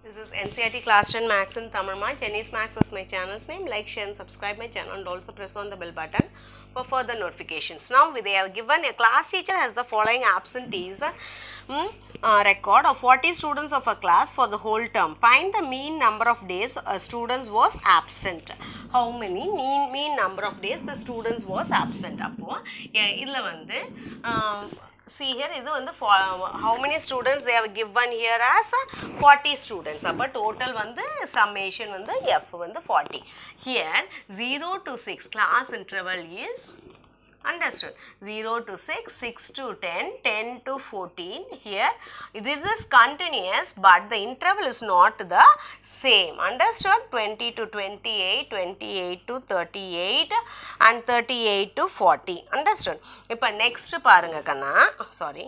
This is NCRT Class 10 Max in Tamil Ma. Chinese Max is my channel's name. Like, share and subscribe my channel and also press on the bell button for further notifications. Now, they have given a class teacher has the following absentees mm, uh, record of 40 students of a class for the whole term. Find the mean number of days uh, students was absent. How many mean mean number of days the students was absent? அப்போ இதில் வந்து uh, see here இது வந்து for, how many students they have given here as 40 students அப்போ total வந்து summation வந்து F வந்து 40 here 0 to 6 class interval is understood 0 to 6 6 to 10 10 to 14 here this is continuous but the interval is not the same understood 20 to 28 28 to 38 and 38 to 40 understood இப்போ next பாருங்க கண்ணா sorry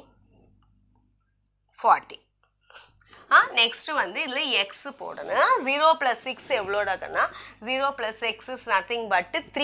40 ஆ next வந்து இதில் x போடணும் zero plus six எவ்வளோடாக்கன்னா zero plus x is nothing but three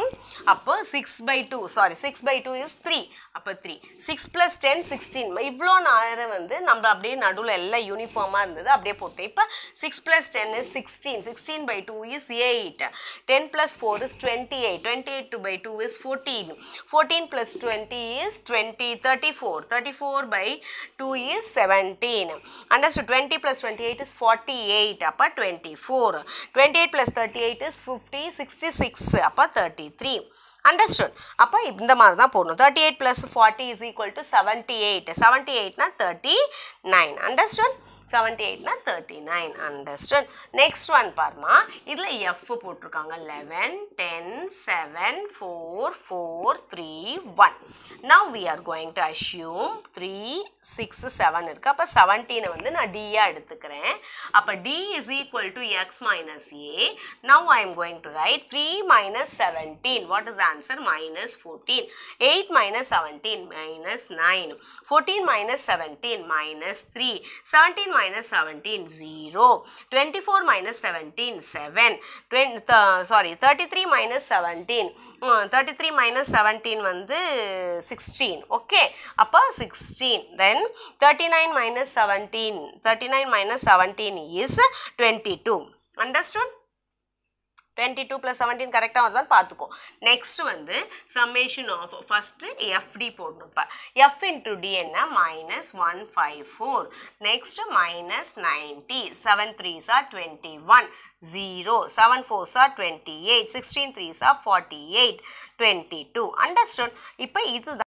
அப்போ six by two sorry six by two is three அப்போ three six plus ten sixteen இவ்வளோ நேரம் வந்து நம்ம அப்படியே நடுவில் எல்லாம் யூனிஃபார்மாக இருந்தது அப்படியே போட்டேன் இப்போ six plus ten is sixteen sixteen by two is eight ten plus four is twenty eight twenty eight two by two is fourteen fourteen plus twenty is twenty thirty four thirty four by two is seventeen understood twenty plus twenty eight is forty eight அப்போ twenty four twenty eight plus thirty eight is fifty sixty six அப்போ thirty three understood அப்போ இந்த மாதிரி தான் போடணும் thirty eight plus forty is equal to seventy eight seventy எயிட்னா thirty nine understood seventy எயிட்னா thirty nine understood next one பாருமா இதில் எஃப் போட்டிருக்காங்க eleven ten seven four four three one now we are going to assume three six seven இருக்குது அப்போ செவன்டீனை வந்து நான் டியாக எடுத்துக்கிறேன் அப்போ T is equal to x minus a now I am going to write three minus seventeen what is answer minus fourteen eight minus seventeen minus nine fourteen minus seventeen minus three seventeen minus 17 0 24 minus 17 7 20, th- sorry 33 minus 17 uh, 33 minus 17 வந்து 16 okay அப்போ 16 then 39 minus 17 39 minus 17 is 22 understood twenty two plus seventeen கரெக்டாக வருதான்னு பார்த்துக்கோ next வந்து summation of first FT போடணும் இப்போ F into T என்ன minus one five four next minus ninety seven threes are twenty one zero seven fours are twenty eight sixteen threes are forty eight twenty two understood இப்போ இதுதான்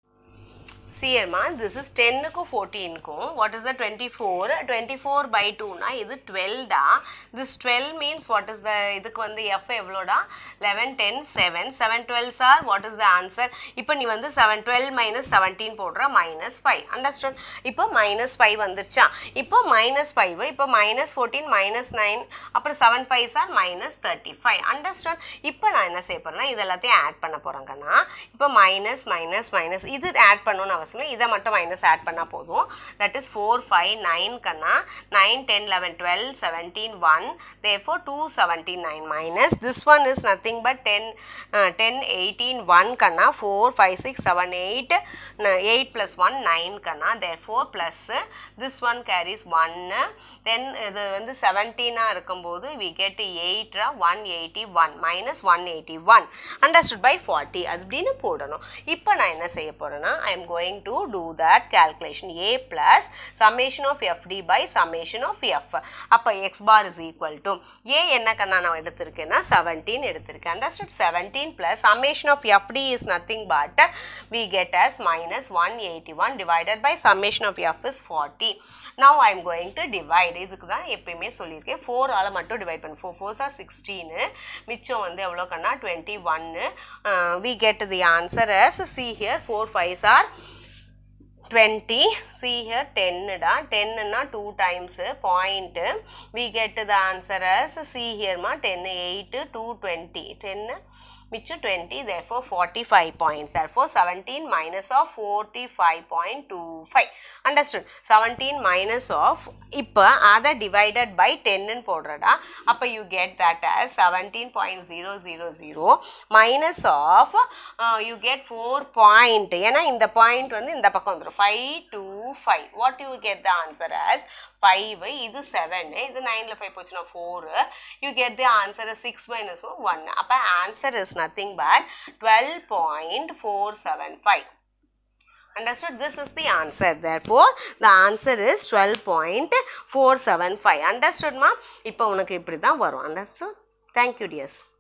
சிஎம்மா this is டென்னுக்கும் ஃபோர்டீனுக்கும் what is the twenty four twenty four by டூனா இது twelve தான் this twelve means what is the இதுக்கு வந்து எஃப் எவ்வளோடா eleven ten seven seven twelve sir what is the answer இப்போ நீ வந்து செவன் டுவெல் மைனஸ் செவன்டீன் போடுற மைனஸ் ஃபைவ் அண்டர்ஸ்டாண்ட் இப்போ மைனஸ் ஃபைவ் வந்துருச்சா இப்போ மைனஸ் ஃபைவ் இப்போ மைனஸ் ஃபோர்டீன் மைனஸ் நைன் அப்புறம் seven five sir minus thirty five understand இப்போ நான் என்ன செய்ய போகிறேன்னா இது எல்லாத்தையும் ஆட் பண்ண போகிறேங்கண்ணா இப்போ மைனஸ் மைனஸ் மைனஸ் இது ஆட் பண்ணணும்னு அவசியம் இதை மட்டும் மைனஸ் ஆட் பண்ணால் போதும் that is four five nine கண்ணா nine ten eleven twelve seventeen one the four two seventeen nine minus this one is nothing but ten ten eighteen one கண்ணா four five six seven eight eight plus one nine கண்ணா there four plus this one carries ஒன்னு then இது வந்து செவன்டீனாக இருக்கும்போது we get எயிட்ரா one eighty one minus one eighty one understood by forty அது அப்படின்னு போடணும் இப்போ நான் என்ன செய்ய போகிறேன்னா I am going to do that calculation a plus summation of fd by summation of f அப்போ x bar is equal to a என்ன கண்ணா நான் எடுத்திருக்கேன்னா 17 எடுத்திருக்கேன் understood 17 plus summation of fd is nothing but we get as minus 181 divided by summation of f is 40 now I am going to divide இதுக்கு தான் எப்பயுமே சொல்லியிருக்கேன் 4 all மட்டும் divide பண்ணு 4 4 R 16 மிச்சம் வந்து எவ்வளோ கண்ணா 21 uh, we get the answer as see here 4 5s are 20 see here 10 da 10 na 2 times point we get the answer as see here ma 10 8 2 20 10 மிச்சம் twenty therefore forty five points therefore seventeen minus of forty five point two five understood seventeen minus of இப்போ அதை divided by டென்னு போடுறடா அப்போ you get that as seventeen point zero zero zero minus of you get four point ஏன்னா இந்த point வந்து இந்த பக்கம் வந்துடும் five two five what you get the answer as five இது செவனு இது நைனில் ஃபைவ் போச்சுன்னா four you get the answer six minus four one அப்போ answer is nothing but twelve point four seven five understood this is the answer therefore the answer is 12.475 understood ma இப்போ உனக்கு இப்படி தான் வரும் understood thank you dears